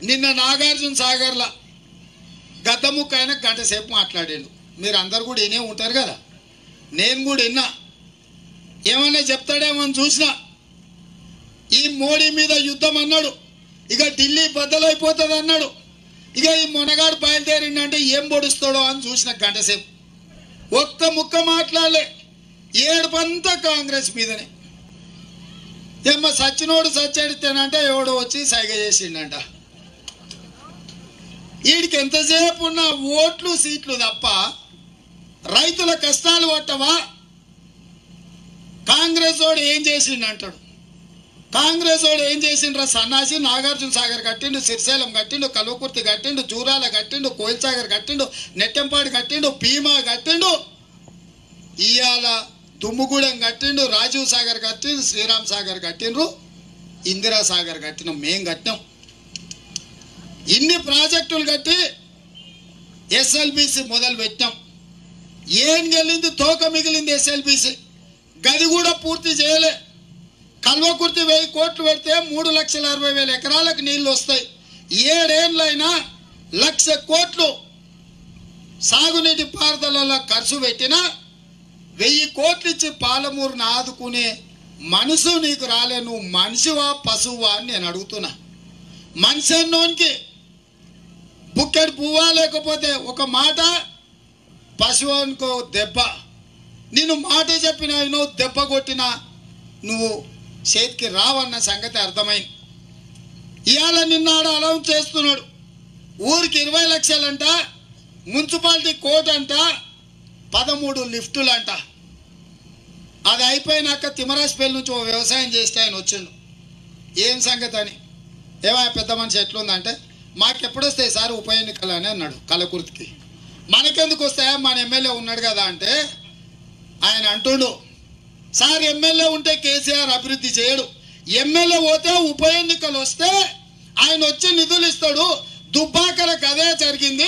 నిన్న నాగార్జున సాగర్ల గతముక్క ఆయన గంట సేపు మాట్లాడాడు మీరు అందరు కూడా వినే ఉంటారు కదా నేను కూడా విన్నా ఏమన్నా చెప్తాడేమో అని చూసిన ఈ మోడీ మీద యుద్ధం అన్నాడు ఇక ఢిల్లీ బద్దలైపోతుంది అన్నాడు ఇక ఈ మొనగాడు బయలుదేరిండంటే ఏం పొడుస్తాడో అని చూసిన గంట సేపు ఒక్క ముక్క మాట్లాడలే ఏడుపంతా కాంగ్రెస్ మీదనే ఏమ్మ సచ్చినోడు సచ్చెడితేనంటే ఎవడో వచ్చి సైగ చేసిండంట వీడికి ఎంతసేపు ఉన్న ఓట్లు సీట్లు తప్ప రైతుల కష్టాలు పట్టవా కాంగ్రెస్ వాడు ఏం చేసిండు అంటాడు కాంగ్రెస్ వాడు ఏం చేసిండ్రా సన్నాసి నాగార్జున సాగర్ కట్టిండు సిరిశైలం కట్టిండు కల్వకుర్తి కట్టిండు జూరాల కట్టిండు కోయిల్ సాగర్ కట్టిండు నెట్టెంపాడు కట్టిండు భీమా కట్టిండు ఇవాళ దుమ్ముగూడెం కట్టిండు రాజీవ్ సాగర్ కట్టిండు శ్రీరామ్ సాగర్ కట్టిండ్రు ఇందిరా సాగర్ కట్టినాం మేం కట్టినాం ఇన్ని ప్రాజెక్టులు కట్టి ఎస్ఎల్బిసి మొదలు పెట్టాం ఏం గెలింది తోక మిగిలింది ఎస్ఎల్బిసి గది కూడా పూర్తి చేయలే కల్వకుర్తి వెయ్యి కోట్లు పెడితే మూడు లక్షల అరవై వేల ఎకరాలకు నీళ్లు వస్తాయి ఏడేళ్ళైనా లక్ష కోట్లు సాగునీటి పారుదలలో ఖర్చు పెట్టినా వెయ్యి కోట్లు ఇచ్చి పాలమూరుని ఆదుకునే మనసు నీకు రాలే నువ్వు మనిషివా పశువా అని నేను అడుగుతున్నా మనిషి అన్నోనికి బుక్కెడు పువ్వా లేకపోతే ఒక మాట పశువు అనుకో దెబ్బ నేను మాట చెప్పిన నువ్వు దెబ్బ కొట్టినా నువ్వు చేతికి రావన్న సంగతి అర్థమైంది ఇవాళ నిన్నాడు అలౌన్స్ చేస్తున్నాడు ఊరికి ఇరవై లక్షలంట మున్సిపాలిటీ కోట్ అంట పదమూడు లిఫ్టులంట అది అయిపోయినాక తిమరాజపల్లి నుంచి ఓ వ్యవసాయం చేస్తే ఆయన వచ్చిండు ఏం సంగతి అని ఏమా పెద్ద మనిషి ఎట్లుందంటే మాకెప్పుడు వస్తాయి సార్ ఉప ఎన్నికలు అని అన్నాడు కలకుర్తికి మనకెందుకు వస్తాయా మన ఎమ్మెల్యే ఉన్నాడు కదా అంటే ఆయన అంటుండు సార్ ఎమ్మెల్యే ఉంటే కేసీఆర్ అభివృద్ధి చేయడు ఎమ్మెల్యే పోతే ఉప ఎన్నికలు వస్తే ఆయన వచ్చి నిధులు ఇస్తాడు దుబ్బాకలకు అదే జరిగింది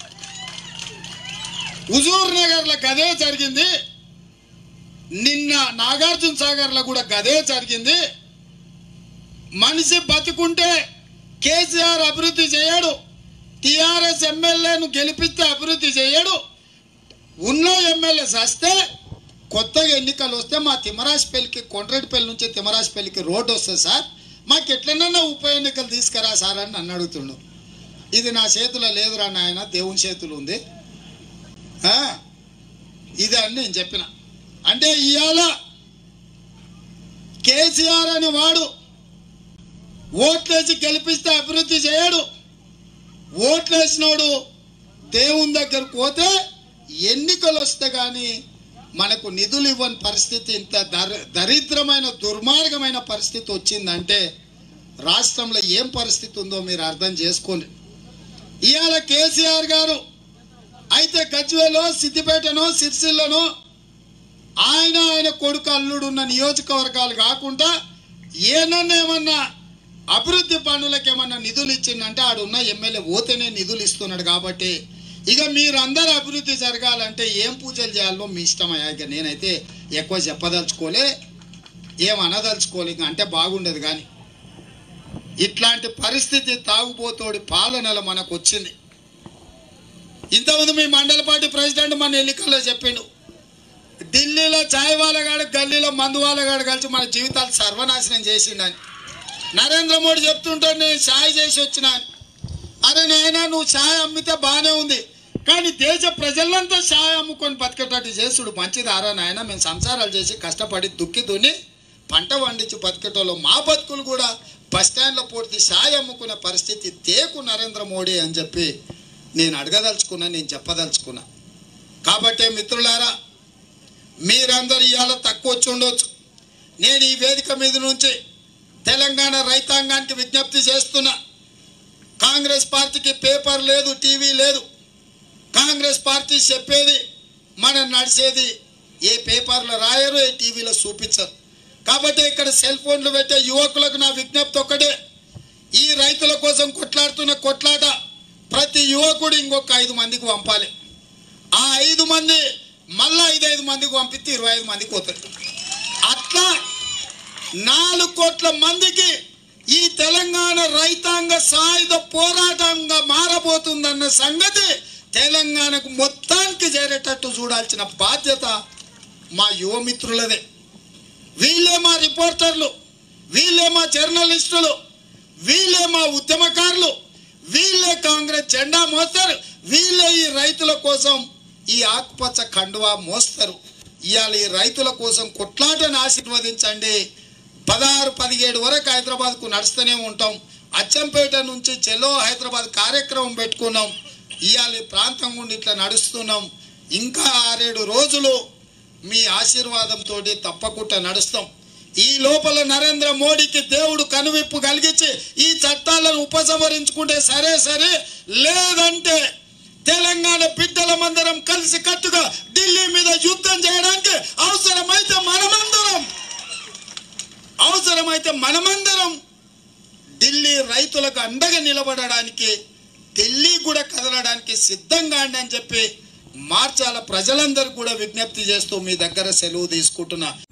హుజూర్ నగర్లో గదే జరిగింది నిన్న నాగార్జున సాగర్లో కూడా గదే జరిగింది మనిషి బతుకుంటే కేసీఆర్ అభివృద్ధి చేయడు టిఆర్ఎస్ ఎమ్మెల్యేను గెలిపిస్తే అభివృద్ధి చేయడు ఉన్న ఎమ్మెల్యే వస్తే కొత్తగా ఎన్నికలు వస్తే మా తిమరాజపల్లికి కొండ్రెడ్డిపల్లి నుంచి తిమరాజపల్లికి రోడ్డు వస్తుంది సార్ మాకు ఎట్లనన్నా ఉప ఎన్నికలు తీసుకురా సార్ అని నన్ను అడుగుతుండు ఇది నా చేతిలో లేదురా నాయన దేవుని చేతులు ఉంది ఆ, ఇదే అని నేను చెప్పిన అంటే ఇవాళ కేసీఆర్ అని వాడు ఓట్లేసి గెలిపిస్తే అభివృద్ధి చేయడు ఓట్లేసినోడు దేవుని దగ్గరకు పోతే ఎన్నికలు వస్తే కానీ మనకు నిధులు ఇవ్వని పరిస్థితి ఇంత దర దరిద్రమైన దుర్మార్గమైన పరిస్థితి వచ్చిందంటే రాష్ట్రంలో ఏం పరిస్థితి ఉందో మీరు అర్థం చేసుకోండి ఇవాళ కేసీఆర్ గారు అయితే గజ్వేలో సిద్దిపేటనో సిరిసిల్లనో ఆయన ఆయన కొడుకు అల్లుడు ఉన్న నియోజకవర్గాలు కాకుండా ఏనన్నా ఏమన్నా అభివృద్ధి పనులకు ఏమన్నా నిధులు ఇచ్చిందంటే ఆడున్న ఎమ్మెల్యే పోతేనే నిధులు ఇస్తున్నాడు కాబట్టి ఇక మీరందరూ అభివృద్ధి జరగాలంటే ఏం పూజలు చేయాలో మీ ఇష్టమయ్యా ఇక నేనైతే ఎక్కువ చెప్పదలుచుకోలే ఏం అనదలుచుకోలే ఇక అంటే బాగుండదు కానీ ఇట్లాంటి పరిస్థితి తాగుబోతోడి పాలనలో మనకు వచ్చింది ఇంతకుముందు మీ మండల పార్టీ ప్రెసిడెంట్ మన ఎన్నికల్లో చెప్పిండు ఢిల్లీలో చాయ్ వాళ్ళగాడు గల్లీలో మందు వాళ్ళగాడు కలిసి మన జీవితాలు సర్వనాశనం చేసిండని నరేంద్ర మోడీ చెప్తుంటాడు నేను ఛాయ్ చేసి వచ్చినా అని. అరే నాయనా నువ్వు ఛాయ్ అమ్మితే బాగానే ఉంది కానీ దేశ ప్రజలంతా ఛాయ్ అమ్ముకొని బతికేటట్టు చేసుడు మంచిది ఆరా నాయన మేము సంసారాలు చేసి కష్టపడి దుక్కి దున్ని పంట పండించి బతికేటోళ్ళు మా బతుకులు కూడా బస్ స్టాండ్లో పూర్తి ఛాయ్ అమ్ముకునే పరిస్థితి తేకు నరేంద్ర మోడీ అని చెప్పి నేను అడగదలుచుకున్నా నేను చెప్పదలుచుకున్నా కాబట్టే మిత్రులారా మీరందరూ ఇవాళ తక్కువ వచ్చి ఉండొచ్చు నేను ఈ వేదిక మీద నుంచి తెలంగాణ రైతాంగానికి విజ్ఞప్తి చేస్తున్నా కాంగ్రెస్ పార్టీకి పేపర్ లేదు టీవీ లేదు కాంగ్రెస్ పార్టీ చెప్పేది మనం నడిచేది ఏ పేపర్లో రాయరు ఏ టీవీలో చూపించరు కాబట్టి ఇక్కడ సెల్ ఫోన్లు పెట్టే యువకులకు నా విజ్ఞప్తి ఒక్కటే ఈ రైతుల కోసం కొట్లాడుతున్న కొట్లాట ప్రతి యువకుడు ఇంకొక ఐదు మందికి పంపాలి ఆ ఐదు మంది మళ్ళా ఐదు ఐదు మందికి పంపిస్తే ఇరవై ఐదు మందికి పోతారు అట్లా నాలుగు కోట్ల మందికి ఈ తెలంగాణ రైతాంగ సాయుధ పోరాటంగా మారబోతుందన్న సంగతి తెలంగాణకు మొత్తానికి చేరేటట్టు చూడాల్సిన బాధ్యత మా యువమిత్రులదే వీళ్ళే మా రిపోర్టర్లు వీళ్ళే మా జర్నలిస్టులు వీళ్ళే మా ఉద్యమకారులు వీళ్ళే కాంగ్రెస్ జెండా మోస్తారు వీళ్ళే ఈ రైతుల కోసం ఈ ఆకుపచ్చ కండువా మోస్తారు ఇవాళ ఈ రైతుల కోసం కొట్లాటను ఆశీర్వదించండి పదహారు పదిహేడు వరకు హైదరాబాద్కు నడుస్తూనే ఉంటాం అచ్చంపేట నుంచి చెలో హైదరాబాద్ కార్యక్రమం పెట్టుకున్నాం ఇవాళ ఈ ప్రాంతం గుండి ఇట్లా నడుస్తున్నాం ఇంకా ఆరేడు రోజులు మీ ఆశీర్వాదంతో తప్పకుండా నడుస్తాం ఈ లోపల నరేంద్ర మోడీకి దేవుడు కనువిప్పు కలిగించి ఈ చట్టాలను ఉపసంహరించుకుంటే సరే సరే లేదంటే తెలంగాణ బిడ్డలమందరం కలిసి కట్టుగా ఢిల్లీ మీద యుద్ధం చేయడానికి అవసరమైతే మనమందరం అవసరమైతే మనమందరం ఢిల్లీ రైతులకు అండగా నిలబడడానికి ఢిల్లీ కూడా కదలడానికి సిద్ధంగా అండి అని చెప్పి మార్చాల ప్రజలందరూ కూడా విజ్ఞప్తి చేస్తూ మీ దగ్గర సెలవు తీసుకుంటున్నా